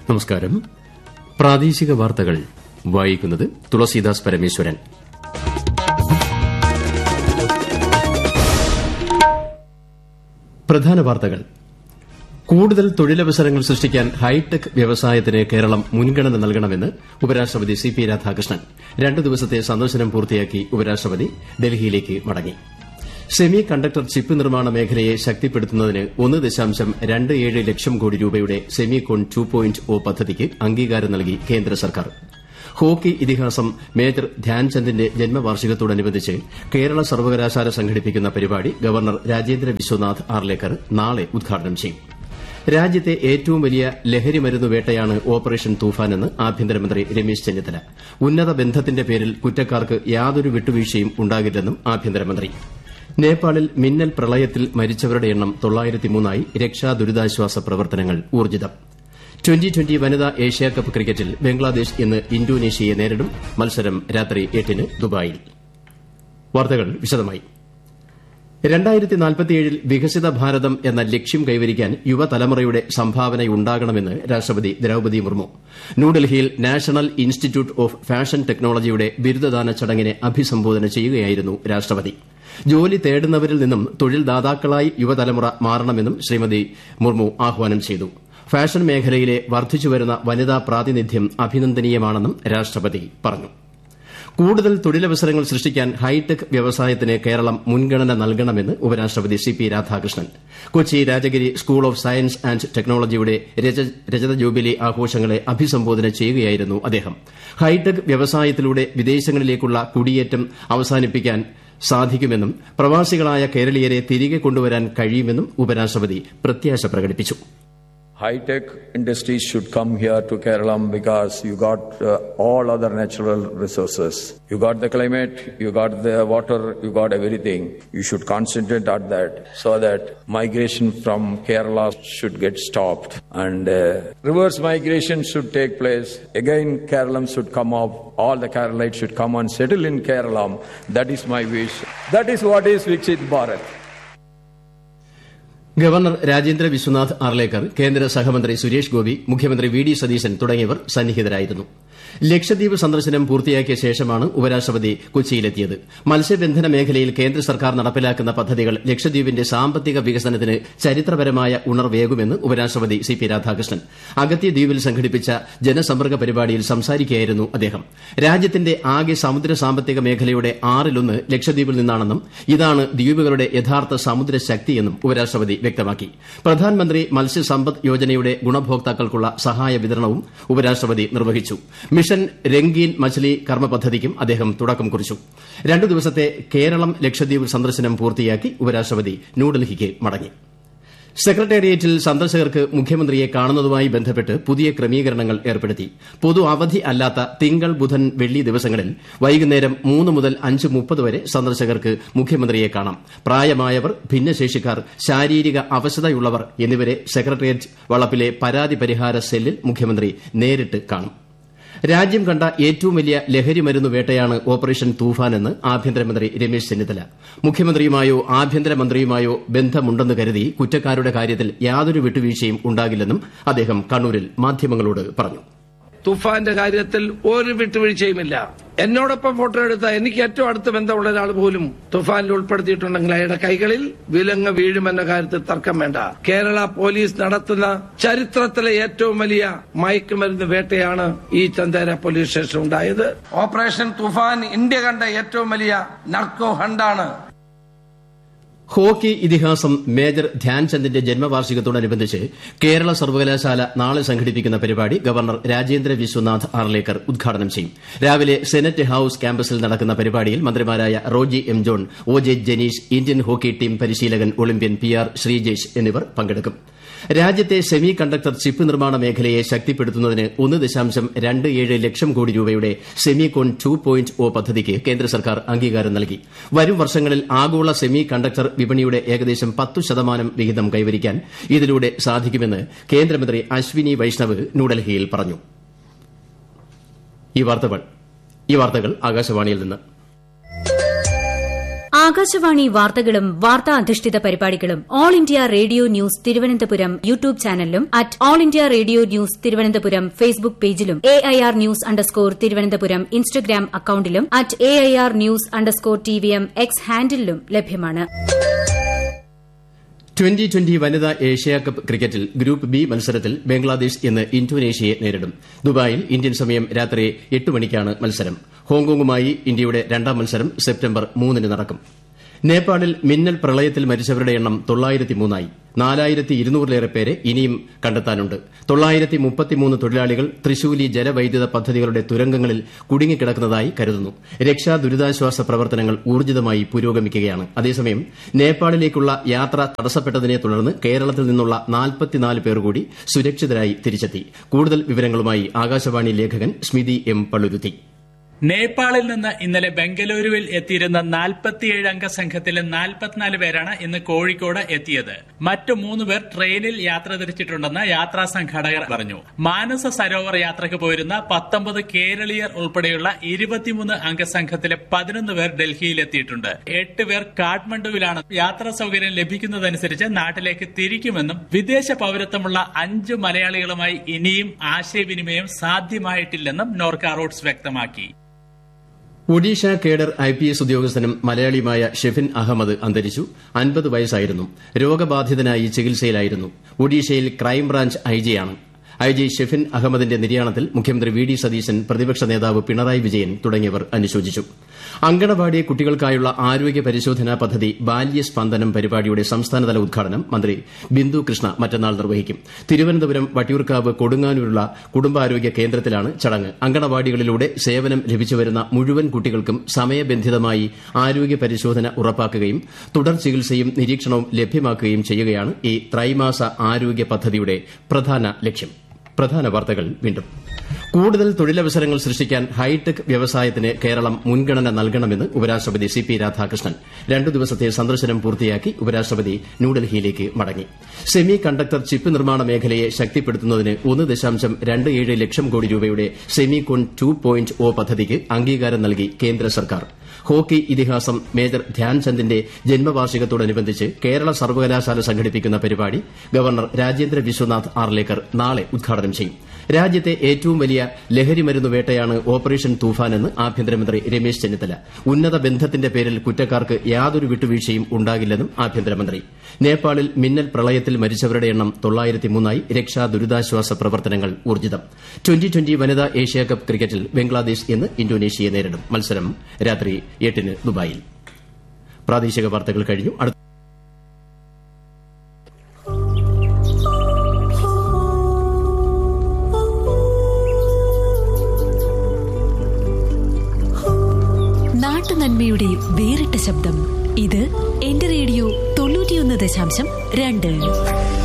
നമസ്കാരം പ്രാദേശിക വാർത്തകൾ വായിക്കുന്നത് തുളസീദാസ് പരമേശ്വരൻ പ്രധാന വാർത്തകൾ കൂടുതൽ തൊഴിലവസരങ്ങൾ സൃഷ്ടിക്കാൻ ഹൈടെക് വ്യവസായത്തിന് കേരളം മുൻഗണന നൽകണമെന്ന് ഉപരാഷ്ട്രപതി സി പി രാധാകൃഷ്ണൻ രണ്ടു ദിവസത്തെ സന്ദർശനം പൂർത്തിയാക്കി ഉപരാഷ്ട്രപതി ഡൽഹിയിലേക്ക് മടങ്ങി സെമി കണ്ടക്ടർ ചിപ്പ് നിർമ്മാണ മേഖലയെ ശക്തിപ്പെടുത്തുന്നതിന് ഒന്ന് ദശാംശം രണ്ട് ഏഴ് ലക്ഷം കോടി രൂപയുടെ സെമികോൺ ടു പോയിന്റ് ഒ പദ്ധതിക്ക് അംഗീകാരം നൽകി കേന്ദ്ര സർക്കാർ ഹോക്കി ഇതിഹാസം മേജർ ധ്യാൻചന്ദിന്റെ ജന്മവാർഷികത്തോടനുബന്ധിച്ച് കേരള സർവകലാശാല സംഘടിപ്പിക്കുന്ന പരിപാടി ഗവർണർ രാജേന്ദ്ര വിശ്വനാഥ് ആർലേക്കർ നാളെ ഉദ്ഘാടനം ചെയ്യും രാജ്യത്തെ ഏറ്റവും വലിയ ലഹരി മരുന്ന് വേട്ടയാണ് ഓപ്പറേഷൻ തൂഫാനെന്ന് ആഭ്യന്തരമന്ത്രി രമേശ് ചെന്നിത്തല ഉന്നത ബന്ധത്തിന്റെ പേരിൽ കുറ്റക്കാർക്ക് യാതൊരു വിട്ടുവീഴ്ചയും ഉണ്ടാകില്ലെന്നും ആഭ്യന്തരമന്ത്രി നേപ്പാളിൽ മിന്നൽ പ്രളയത്തിൽ മരിച്ചവരുടെ എണ്ണം തൊള്ളായിരത്തിമൂന്നായി രക്ഷാ ദുരിതാശ്വാസ പ്രവർത്തനങ്ങൾ ഊർജ്ജിതം ട്വന്റി ട്വന്റി വനിതാ ഏഷ്യാകപ്പ് ക്രിക്കറ്റിൽ ബംഗ്ലാദേശ് ഇന്ന് ഇന്തോനേഷ്യയെ നേരിടും മത്സരം രാത്രി എട്ടിന് ദുബായിൽ വാർത്തകൾ വിശദമായി രണ്ടായിരത്തി നാൽപ്പത്തിയേഴിൽ വികസിത ഭാരതം എന്ന ലക്ഷ്യം കൈവരിക്കാൻ യുവതലമുറയുടെ സംഭാവനയുണ്ടാകണമെന്ന് രാഷ്ട്രപതി ദ്രൌപദി മുർമു ന്യൂഡൽഹിയിൽ നാഷണൽ ഇൻസ്റ്റിറ്റ്യൂട്ട് ഓഫ് ഫാഷൻ ടെക്നോളജിയുടെ ബിരുദദാന ചടങ്ങിനെ അഭിസംബോധന ചെയ്യുകയായിരുന്നു രാഷ്ട്രപതി ജോലി തേടുന്നവരിൽ നിന്നും തൊഴിൽ ദാതാക്കളായി യുവതലമുറ മാറണമെന്നും ശ്രീമതി മുർമു ആഹ്വാനം ചെയ്തു ഫാഷൻ മേഖലയിലെ വർദ്ധിച്ചുവരുന്ന വനിതാ പ്രാതിനിധ്യം അഭിനന്ദനീയമാണെന്നും രാഷ്ട്രപതി പറഞ്ഞു കൂടുതൽ തൊഴിലവസരങ്ങൾ സൃഷ്ടിക്കാൻ ഹൈടെക് വ്യവസായത്തിന് കേരളം മുൻഗണന നൽകണമെന്ന് ഉപരാഷ്ട്രപതി C P Radhakrishnan Kochi Rajagiri school of science and ടെക്നോളജിയുടെ രജത ജൂബിലി ആഘോഷങ്ങളെ അഭിസംബോധന ചെയ്യുകയായിരുന്നു അദ്ദേഹം ഹൈടെക് വ്യവസായത്തിലൂടെ വിദേശങ്ങളിലേക്കുള്ള കുടിയേറ്റം അവസാനിപ്പിക്കാൻ സാധിക്കുമെന്നും പ്രവാസികളായ കേരളീയരെ തിരികെ കൊണ്ടുവരാൻ കഴിയുമെന്നും ഉപരാഷ്ട്രപതി പ്രത്യാശ പ്രകടിപ്പിച്ചു high-tech industries should come here to Kerala because you got uh, all other natural resources. You got the climate, you got the water, you got everything. You should concentrate on that so that migration from Kerala should get stopped and uh, reverse migration should take place. Again, Kerala should come up. All the Keralites should come and settle in Kerala. That is my wish. That is what is Viksit Bharat. Governor Rajendra Vishwanath Arlekar കേന്ദ്ര സഹമന്ത്രി സുരേഷ് ഗോപി മുഖ്യമന്ത്രി V D Satheesan തുടങ്ങിയവർ സന്നിഹിതരായിരുന്നു ലക്ഷദ്വീപ് സന്ദർശനം പൂർത്തിയാക്കിയ ശേഷമാണ് ഉപരാഷ്ട്രപതി കൊച്ചിയിലെത്തിയത് മത്സ്യബന്ധന മേഖലയിൽ കേന്ദ്ര സർക്കാർ നടപ്പിലാക്കുന്ന പദ്ധതികൾ ലക്ഷദ്വീപിന്റെ സാമ്പത്തിക വികസനത്തിന് ചരിത്രപരമായ ഉണർവേകുമെന്ന് ഉപരാഷ്ട്രപതി സി പി രാധാകൃഷ്ണൻ അഗത്തി ദ്വീപിൽ സംഘടിപ്പിച്ച ജനസമ്പർക്ക പരിപാടിയിൽ സംസാരിക്കുകയായിരുന്നു അദ്ദേഹം രാജ്യത്തിന്റെ ആകെ സമുദ്ര സാമ്പത്തിക മേഖലയുടെ ആറിലൊന്ന് ലക്ഷദ്വീപിൽ നിന്നാണെന്നും ഇതാണ് ദ്വീപുകളുടെ യഥാർത്ഥ സമുദ്ര ശക്തിയെന്നും ഉപരാഷ്ട്രപതി വ്യക്തമാക്കി പ്രധാനമന്ത്രി മത്സ്യസമ്പദ് യോജനയുടെ ഗുണഭോക്താക്കൾക്കുള്ള സഹായ വിതരണവും ഉപരാഷ്ട്രപതി നിർവഹിച്ചു മിഷൻ രംഗീൻ മച്ച്ലി കർമ്മ പദ്ധതിക്കും അദ്ദേഹം തുടക്കം കുറിച്ചു രണ്ടു ദിവസത്തെ കേരളം ലക്ഷദ്വീപ് സന്ദർശനം പൂർത്തിയാക്കി ഉപരാഷ്ട്രപതി ന്യൂഡൽഹിക്ക് മടങ്ങി സെക്രട്ടേറിയറ്റിൽ സന്ദർശകർക്ക് മുഖ്യമന്ത്രിയെ കാണുന്നതുമായി ബന്ധപ്പെട്ട് പുതിയ ക്രമീകരണങ്ങൾ ഏർപ്പെടുത്തി പൊതു അവധി അല്ലാത്ത തിങ്കൾ ബുധൻ വെള്ളി ദിവസങ്ങളിൽ വൈകുന്നേരം മൂന്ന് മുതൽ അഞ്ച് മുപ്പത് വരെ സന്ദർശകർക്ക് മുഖ്യമന്ത്രിയെ കാണാം പ്രായമായവർ ഭിന്നശേഷിക്കാർ ശാരീരിക അവശതയുള്ളവർ എന്നിവരെ സെക്രട്ടേറിയറ്റ് വളപ്പിലെ പരാതി പരിഹാര സെല്ലിൽ മുഖ്യമന്ത്രി നേരിട്ട് കാണും രാജ്യം കണ്ട ഏറ്റവും വലിയ ലഹരി മരുന്ന് വേട്ടയാണ് ഓപ്പറേഷൻ തൂഫാനെന്ന് ആഭ്യന്തരമന്ത്രി രമേശ് ചെന്നിത്തല മുഖ്യമന്ത്രിയുമായോ ആഭ്യന്തരമന്ത്രിയുമായോ ബന്ധമുണ്ടെന്ന് കരുതി കുറ്റക്കാരുടെ കാര്യത്തിൽ യാതൊരു വിട്ടുവീഴ്ചയും ഉണ്ടാകില്ലെന്നും അദ്ദേഹം കണ്ണൂരിൽ മാധ്യമങ്ങളോട് പറഞ്ഞു തുഫാന്റെ കാര്യത്തിൽ ഒരു വിട്ടുവീഴ്ചയുമില്ല എന്നോടൊപ്പം ഫോട്ടോ എടുത്ത എനിക്ക് ഏറ്റവും അടുത്ത ബന്ധമുള്ള ഒരാൾ പോലും തുഫാനിൽ ഉൾപ്പെടുത്തിയിട്ടുണ്ടെങ്കിൽ അയാളുടെ കൈകളിൽ വിലങ്ങ് വീഴുമെന്ന കാര്യത്തിൽ തർക്കം വേണ്ട കേരള പോലീസ് നടത്തുന്ന ചരിത്രത്തിലെ ഏറ്റവും വലിയ മയക്കുമരുന്ന് വേട്ടയാണ് ഈ ചന്ദേര പോലീസ് സ്റ്റേഷൻ ഉണ്ടായത് ഓപ്പറേഷൻ തുഫാൻ ഇന്ത്യ കണ്ട ഏറ്റവും വലിയ നർക്കോ ഹണ്ടാണ് ഹോക്കി ഇതിഹാസം മേജർ ധ്യാൻചന്ദിന്റെ ജന്മവാർഷികത്തോടനുബന്ധിച്ച് കേരള സർവകലാശാല നാളെ സംഘടിപ്പിക്കുന്ന പരിപാടി ഗവർണർ രാജേന്ദ്ര വിശ്വനാഥ് ആർലേക്കർ ഉദ്ഘാടനം ചെയ്യും രാവിലെ സെനറ്റ് ഹൌസ് ക്യാമ്പസിൽ നടക്കുന്ന പരിപാടിയിൽ മന്ത്രിമാരായ Roji M John O J Janeesh Indian hockey team പരിശീലകൻ ഒളിമ്പ്യൻ പി ആർ ശ്രീജേഷ് എന്നിവർ പങ്കെടുക്കും രാജ്യത്തെ സെമി കണ്ടക്ടർ ചിപ്പ് നിർമ്മാണ മേഖലയെ ശക്തിപ്പെടുത്തുന്നതിന് ഒന്ന് ദശാംശം രണ്ട് ഏഴ് ലക്ഷം കോടി രൂപയുടെ സെമികോൺ ടു പോയിന്റ് ഒ പദ്ധതിക്ക് കേന്ദ്ര സർക്കാർ അംഗീകാരം നൽകി വരും വർഷങ്ങളിൽ ആഗോള സെമി കണ്ടക്ടർ വിപണിയുടെ ഏകദേശം പത്തു ശതമാനം വിഹിതം കൈവരിക്കാൻ ഇതിലൂടെ സാധിക്കുമെന്ന് കേന്ദ്രമന്ത്രി അശ്വിനി വൈഷ്ണവ് ന്യൂഡൽഹിയിൽ പറഞ്ഞു ഈ വാർത്തകൾ ആകാശവാണിയിൽ നിന്ന് ആകാശവാണി വാർത്തകളും വാർത്താ അധിഷ്ഠിത പരിപാടികളും all India radio news Thiruvananthapuram YouTube ചാനലിലും at all India radio news Thiruvananthapuram Facebook പേജിലും A I R news underscore Thiruvananthapuram Instagram അക്കൌണ്ടിലും at A I R news underscore T V M X ഹാൻഡിലും ലഭ്യമാണ് ട്വന്റി ട്വന്റി വനിതാ ഏഷ്യാകപ്പ് ക്രിക്കറ്റിൽ ഗ്രൂപ്പ് ബി മത്സരത്തിൽ ബംഗ്ലാദേശ് ഇന്ന് ഇന്തോനേഷ്യയെ നേരിടും ദുബായിൽ ഇന്ത്യൻ സമയം രാത്രി എട്ട് മണിക്കാണ് മത്സരം ഹോങ്കോങ്ങുമായി ഇന്ത്യയുടെ രണ്ടാം മത്സരം സെപ്റ്റംബർ മൂന്നിന് നടക്കും നേപ്പാളിൽ മിന്നൽ പ്രളയത്തിൽ മരിച്ചവരുടെ എണ്ണം തൊള്ളായിരത്തിമൂന്നായി നാലായിരത്തി ഇരുന്നൂറിലേറെ പേരെ ഇനിയും കണ്ടെത്താനുണ്ട് തൊള്ളായിരത്തി മുപ്പത്തിമൂന്ന് തൊഴിലാളികൾ തൃശൂലി ജലവൈദ്യുത പദ്ധതികളുടെ തുരങ്കങ്ങളിൽ കുടുങ്ങിക്കിടക്കുന്നതായി കരുതുന്നു രക്ഷാ ദുരിതാശ്വാസ പ്രവർത്തനങ്ങൾ ഊർജിതമായി പുരോഗമിക്കുകയാണ് അതേസമയം നേപ്പാളിലേക്കുള്ള യാത്ര തടസ്സപ്പെട്ടതിനെ തുടർന്ന് കേരളത്തിൽ നിന്നുള്ള നാൽപ്പത്തിനാല് പേർ കൂടി സുരക്ഷിതരായി തിരിച്ചെത്തി കൂടുതൽ വിവരങ്ങളുമായി ആകാശവാണി ലേഖകൻ സ്മിതി എം പള്ളുരുത്തി നേപ്പാളിൽ നിന്ന് ഇന്നലെ ബംഗളൂരുവിൽ എത്തിയിരുന്ന നാൽപ്പത്തിയേഴ് അംഗ സംഘത്തിലെ നാൽപ്പത്തിനാല് പേരാണ് ഇന്ന് കോഴിക്കോട് എത്തിയത് മറ്റു മൂന്ന് പേർ ട്രെയിനിൽ യാത്ര തിരിച്ചിട്ടുണ്ടെന്ന് യാത്രാ സംഘാടകർ പറഞ്ഞു മാനസ സരോവർ യാത്രയ്ക്ക് പോയിരുന്ന പത്തൊമ്പത് കേരളീയർ ഉൾപ്പെടെയുള്ള ഇരുപത്തിമൂന്ന് അംഗ സംഘത്തിലെ പതിനൊന്ന് പേർ ഡൽഹിയിൽ എത്തിയിട്ടുണ്ട് എട്ട് പേർ കാഠ്മണ്ഡുവിലാണ് യാത്രാ സൌകര്യം ലഭിക്കുന്നതനുസരിച്ച് നാട്ടിലേക്ക് തിരിക്കുമെന്നും വിദേശ പൌരത്വമുള്ള അഞ്ച് മലയാളികളുമായി ഇനിയും ആശയവിനിമയം സാധ്യമായിട്ടില്ലെന്നും നോർക്ക റൂട്ട്സ് വ്യക്തമാക്കി Odisha cadre I P S ഉദ്യോഗസ്ഥനും മലയാളിയുമായ ഷെഫിൻ അഹമ്മദ് അന്തരിച്ചു അൻപത് വയസ്സായിരുന്നു രോഗബാധിതനായി ചികിത്സയിലായിരുന്നു ഒഡീഷയിൽ ക്രൈംബ്രാഞ്ച് ഐജിയാണ് ഐ ജി ഷെഫിൻ അഹമ്മദിന്റെ നിര്യാണത്തിൽ മുഖ്യമന്ത്രി വി ഡി സതീശൻ പ്രതിപക്ഷ നേതാവ് പിണറായി വിജയൻ തുടങ്ങിയവർ അനുശോചിച്ചു അങ്കണവാടി കുട്ടികൾക്കായുള്ള ആരോഗ്യ പരിശോധനാ പദ്ധതി ബാല്യസ്പന്ദനം പരിപാടിയുടെ സംസ്ഥാനതല ഉദ്ഘാടനം മന്ത്രി ബിന്ദു കൃഷ്ണ മറ്റന്നാൾ നിർവഹിക്കും തിരുവനന്തപുരം വട്ടിയൂർക്കാവ് കൊടുങ്ങാനൂരുള്ള കുടുംബാരോഗ്യ കേന്ദ്രത്തിലാണ് ചടങ്ങ് അങ്കണവാടികളിലൂടെ സേവനം ലഭിച്ചുവരുന്ന മുഴുവൻ കുട്ടികൾക്കും സമയബന്ധിതമായി ആരോഗ്യ പരിശോധന ഉറപ്പാക്കുകയും തുടർ ചികിത്സയും നിരീക്ഷണവും ലഭ്യമാക്കുകയും ചെയ്യുകയാണ് ഈ ത്രൈമാസ ആരോഗ്യ പദ്ധതിയുടെ പ്രധാന ലക്ഷ്യം പ്രധാന വാർത്തകൾ വീണ്ടും കൂടുതൽ തൊഴിലവസരങ്ങൾ സൃഷ്ടിക്കാൻ ഹൈടെക് വ്യവസായത്തിന് കേരളം മുൻഗണന നൽകണമെന്ന് ഉപരാഷ്ട്രപതി സി പി രാധാകൃഷ്ണൻ രണ്ടു ദിവസത്തെ സന്ദർശനം പൂർത്തിയാക്കി ഉപരാഷ്ട്രപതി ന്യൂഡൽഹിയിലേക്ക് മടങ്ങി സെമി കണ്ടക്ടർ ചിപ്പ് നിർമ്മാണ മേഖലയെ ശക്തിപ്പെടുത്തുന്നതിന് ഒന്ന് ദശാംശം രണ്ട് ഏഴ് ലക്ഷം കോടി രൂപയുടെ സെമികോൺ ടു പോയിന്റ് ഒ പദ്ധതിക്ക് അംഗീകാരം നൽകി കേന്ദ്ര സർക്കാർ ഹോക്കി ഇതിഹാസം മേജർ ധ്യാൻചന്ദിന്റെ ജന്മവാർഷികത്തോടനുബന്ധിച്ച് കേരള സർവകലാശാല സംഘടിപ്പിക്കുന്ന പരിപാടി ഗവർണർ രാജേന്ദ്ര വിശ്വനാഥ് ആർലേക്കർ നാളെ ഉദ്ഘാടനം ചെയ്യും രാജ്യത്തെ ഏറ്റവും വലിയ ലഹരിമരുന്ന് വേട്ടയാണ് ഓപ്പറേഷൻ തൂഫാനെന്ന് ആഭ്യന്തരമന്ത്രി രമേശ് ചെന്നിത്തല ഉന്നത ബന്ധത്തിന്റെ പേരിൽ കുറ്റക്കാർക്ക് യാതൊരു വിട്ടുവീഴ്ചയും ഉണ്ടാകില്ലെന്നും ആഭ്യന്തരമന്ത്രി നേപ്പാളിൽ മിന്നൽ പ്രളയത്തിൽ മരിച്ചവരുടെ എണ്ണം തൊള്ളായിരത്തിമൂന്നായി രക്ഷാ ദുരിതാശ്വാസ പ്രവർത്തനങ്ങൾ ഊർജിതം ട്വന്റി ട്വന്റി വനിതാ ഏഷ്യാകപ്പ് ക്രിക്കറ്റിൽ ബംഗ്ലാദേശ് ഇന്ന് ഇന്തോനേഷ്യയെ നേരിടും മത്സരം രാത്രി എട്ടിന് ദുബായിൽ പ്രാദേശിക വാർത്തകൾ കഴിഞ്ഞു അടുത്ത നാട്ടുനന്മയുടെ വേറിട്ട ശബ്ദം ഇത് എന്റെ റേഡിയോ തൊണ്ണൂറ്റിയൊന്ന് ദശാംശം രണ്ട്